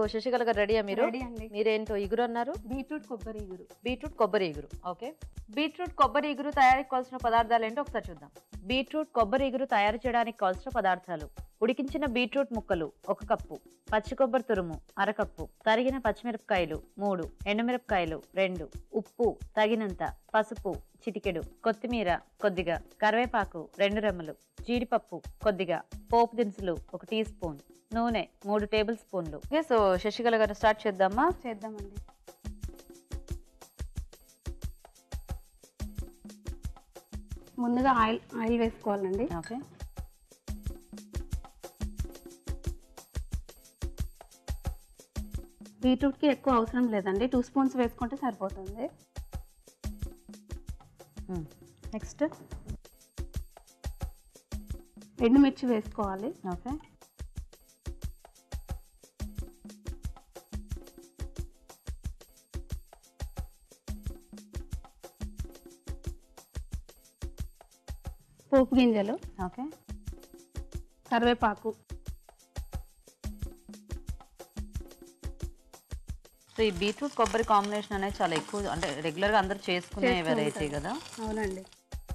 ఓ, శశికళ గారు రెడీయా మీరు రెడీ అండి మీరేంటో ఇగురు అన్నారు బీట్రూట్ కొబ్బరి ఇగురు బీట్రూట్ కొబ్బరి ఇగురు ఓకే బీట్రూట్ కొబ్బరి ఇగురు తయారీకి కావాల్సిన పదార్థాలు ఏంటో ఒకసారి చూద్దాం బీట్రూట్ కొబ్బరి ఇగురు తయారు చేయడానికి కావాల్సిన పదార్థాలు ఉడికించిన బీట్రూట్ ముక్కలు ఒక కప్పు పచ్చి కొబ్బరి తురుము అరకప్పు తరిగిన పచ్చిమిరపకాయలు మూడు ఎండుమిరపకాయలు రెండు ఉప్పు తగినంత పసుపు చిటికెడు కొత్తిమీర కొద్దిగా కరివేపాకు రెండు రెమ్మలు జీడిపప్పు కొద్దిగా పోపు దినుసులు ఒక టీ స్పూన్ నూనె మూడు టేబుల్ స్పూన్లు ఓకే సో శశికళ గారు స్టార్ట్ చేద్దామా చేద్దామండి ముందుగా ఆయిల్ ఆయిల్ వేసుకోవాలండి ఓకే బీట్రూట్కి ఎక్కువ అవసరం లేదండి టూ స్పూన్స్ వేసుకుంటే సరిపోతుంది నెక్స్ట్ ఎండుమిర్చి వేసుకోవాలి ఓకే పోపు గింజలు ఓకే కరివేపాకు సో ఈ బీట్రూట్ కొబ్బరి కాంబినేషన్ అనేది చాలా ఎక్కువ అంటే రెగ్యులర్ గా అందరూ చేసుకునే చేస్తూ వెరైటీ ఉంటారు. కదా అవునండి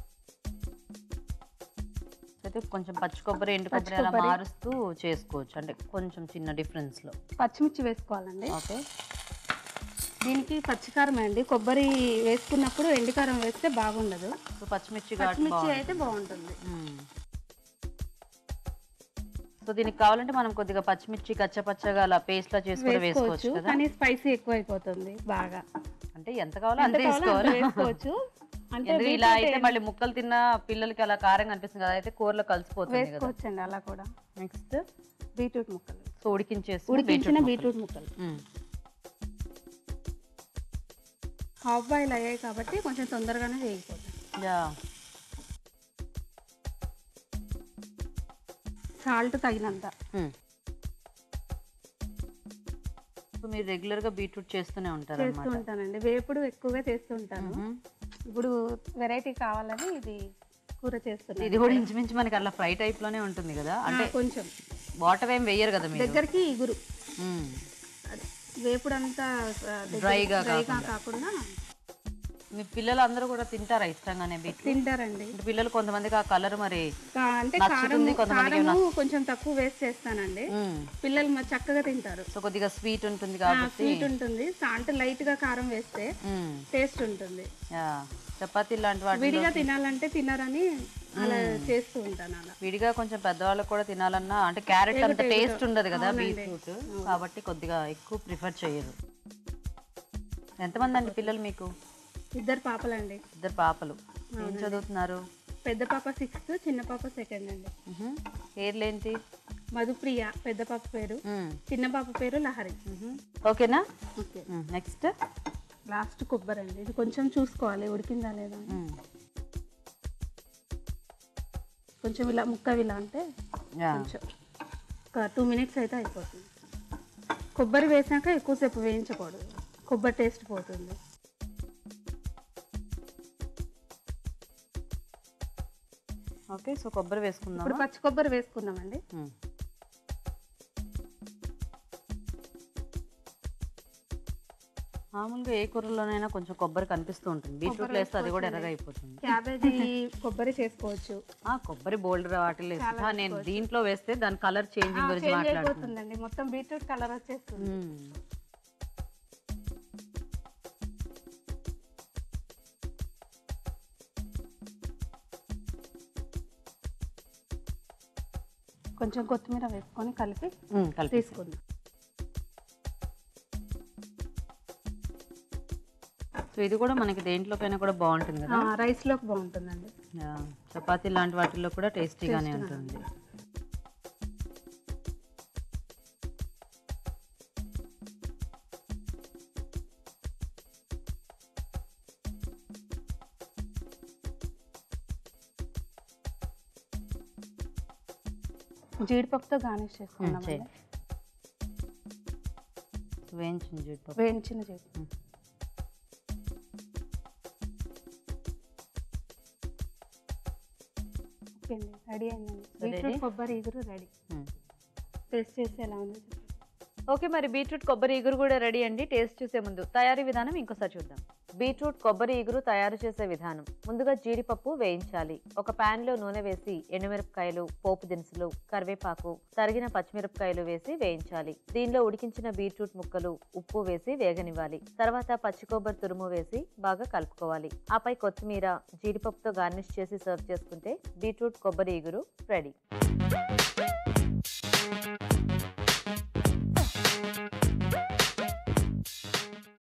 అయితే కొంచెం పచ్చి కొబ్బరి ఎండు పచ్చి కొబ్బరి అలా కొబ్బరి. మారుస్తూ చేసుకోవచ్చు అంటే కొంచెం చిన్న డిఫరెన్స్ లో పచ్చిమిర్చి వేసుకోవాలండి ఓకే దీనికి పచ్చికారం అండి కొబ్బరి వేసుకున్నప్పుడు ఎండికారం వేస్తే బాగుండదు సో పచ్చిమిర్చి ఘాటు పచ్చిమిర్చి బాగుంటుంది అయితే బాగుంటుంది మ్మ్. సో దీనికి కావాలంటే మనం కొద్దిగా పచ్చిమిర్చి కచ్చ పచ్చగా అలా పేస్ట్ లా చేసి కూడా వేసుకోవచ్చు వేసుకోవచ్చు కదా కానీ స్పైసీ ఎక్కువ అయిపోతుంది బాగా అంటే ఎంత కావాలో ఎంత అంతే కావాలో అంత వేసుకోవాలి వేసుకోవచ్చు అంటే ఎందుకు ఇలా beetroot అయితే ఏం- మళ్ళీ ముక్కలు తిన్న పిల్లలకి అలా కారంగా అనిపిస్తుంది కదా అయితే కూరలో కలిసిపోతుంది కదా వేసుకోవచ్చండి అలా కూడా నెక్స్ట్ బీట్రూట్ ముక్కలు సో ఉడికించేసి ఉడికించిన బీట్రూట్ ముక్కలు మ్మ్. హాఫ్ బాయిల్ అయ్యాయి కాబట్టి కొంచెం తొందరగానే వేగిపోతుంది యా సాల్ట్ తగినంత మ్మ్. సో మీరు రెగ్యులర్ గా బీట్రూట్ చేస్తూనే ఉంటారు చేస్తూ అనమాట ఉంటానండి వేపుడు ఎక్కువగా చేస్తూ ఉంటాను ఇప్పుడు వెరైటీ కావాలని ఇది కూర చేస్తున్నాను ఇది కూడా ఇంచుమించు మనకి అలా ఫ్రై టైప్ లోనే ఉంటుంది కదా అంటే ఆ, కొంచెం వాటర్ ఏం వేయరు కదా మీరు దగ్గరికి ఇగురు మ్మ్. అదే, వేపుడు అంతా ఆ, దగ్గర- డ్రైగా డ్రైగా కాకుండా మీ పిల్లలు అందరూ కూడా తింటారా ఇష్టంగానే బీట్రూట్ తింటారండి అంటే పిల్లలు కొంతమందికి ఆ కలర్ మరి కా- అంటే నచ్చుతుంది, కారం కొంతమందికి కారము కొంచెం తక్కువ వేస్ట్ చేస్తానండి మ్మ్. పిల్లలు మరి చక్కగా తింటారు సో కొద్దిగా స్వీట్ ఉంటుంది కాబట్టి స్వీట్ ఉంటుంది సాల్ట్ లైట్ గా కారం వేస్తే మ్మ్. టేస్ట్ ఉంటుంది యా చపాతీ లాంటి వాటి విడిగా తినాలంటే తినరని అలా చేస్తూ ఉంటాను అలా విడిగా కొంచెం పెద్దవాళ్ళకి కూడా తినాలన్నా అంటే క్యారెట్ అంత టేస్ట్ ఉండదు కదా బీట్రూట్ కాబట్టి కొద్దిగా ఎక్కువ ప్రిఫర్ చేయరు ఎంతమంది అండి పిల్లలు మీకు ఇద్దరు పాపలండి ఇద్దరు పాపలు ఏం చదువుతున్నారు పెద్ద పాప సిక్స్త్ చిన్న పాప సెకండ్ అండి మ్హూ. పేర్లేంటి మధుప్రియ పెద్ద పాప పేరు మ్మ్. చిన్న పాప పేరు లహరి మ్హూ. ఓకేనా ఓకే నెక్స్ట్ లాస్ట్ కొబ్బరి అండి ఇది కొంచెం చూసుకోవాలి ఉడికిందా లేదా అని. కొంచెం ఇలా ముక్క ఇలా అంటే యా కొంచెం ఒక టూ మినిట్స్ అయితే అయిపోతుంది కొబ్బరి వేసాక ఎక్కువసేపు వేయించకూడదు కొబ్బరి టేస్ట్ పోతుంది ఓకే సో కొబ్బరి వేసుకుందాం ఇప్పుడు పచ్చి కొబ్బరి వేసుకున్నామండి మామూలుగా ఏ కూరలోనైనా కొంచెం కొబ్బరి కనిపిస్తూ ఉంటుంది బీట్రూట్ వేస్తే అది కూడా ఎర్రగా అయిపోతుంది క్యాబేజీ కొబ్బరి చేసుకోవచ్చు ఆ కొబ్బరి బోల్డర్ వాటిలో వేస్తే ఆ, నేను దీంట్లో వేస్తే దాని కలర్ చేంజింగ్ గురించి చేంజ్ మాట్లాడుతున్నాను అయిపోతుందండి మొత్తం బీట్రూట్ కలర్ వచ్చేస్తుంది మ్మ్. కొంచెం కొత్తిమీర వేసుకొని కలిపి మ్మ్, కలిపి తీసుకుందాం సో ఇది కూడా మనకి దేంట్లోకైనా కూడా బాగుంటుంది కదా రైస్ లోకి బాగుంటుందండి యా, చపాతీ లాంటి వాటిల్లో కూడా టేస్టీగానే ఉంటుంది జీడిపప్పుతో గార్నిష్ మ్మ్, చేసుకున్నాం చేయి. వేయించిన జీడిపప్పు వేయించిన జీడిపప్పు మ్మ్. ఓకే అండి రెడీ అయిందండి ready? బీట్రూట్ కొబ్బరి ఇగురు రెడీ మ్మ్. టేస్ట్ చేసి ఎలా ఉందో చెప్పండి ఓకే మరి బీట్రూట్ కొబ్బరి ఇగురు కూడా రెడీ అండి టేస్ట్ చూసే ముందు తయారీ విధానం ఇంకోసారి చూద్దాం బీట్రూట్ కొబ్బరి ఇగురు తయారు చేసే విధానం ముందుగా జీడిపప్పు వేయించాలి ఒక పాన్ లో నూనె వేసి ఎండుమిరపకాయలు పోపు దినుసులు కరివేపాకు తరిగిన పచ్చిమిరపకాయలు వేసి వేయించాలి దీనిలో ఉడికించిన బీట్రూట్ ముక్కలు ఉప్పు వేసి వేగనివ్వాలి తర్వాత పచ్చి కొబ్బరి తురుము వేసి బాగా కలుపుకోవాలి ఆపై కొత్తిమీర జీడిపప్పుతో గార్నిష్ చేసి సర్వ్ చేసుకుంటే బీట్రూట్ కొబ్బరి ఇగురు రెడీ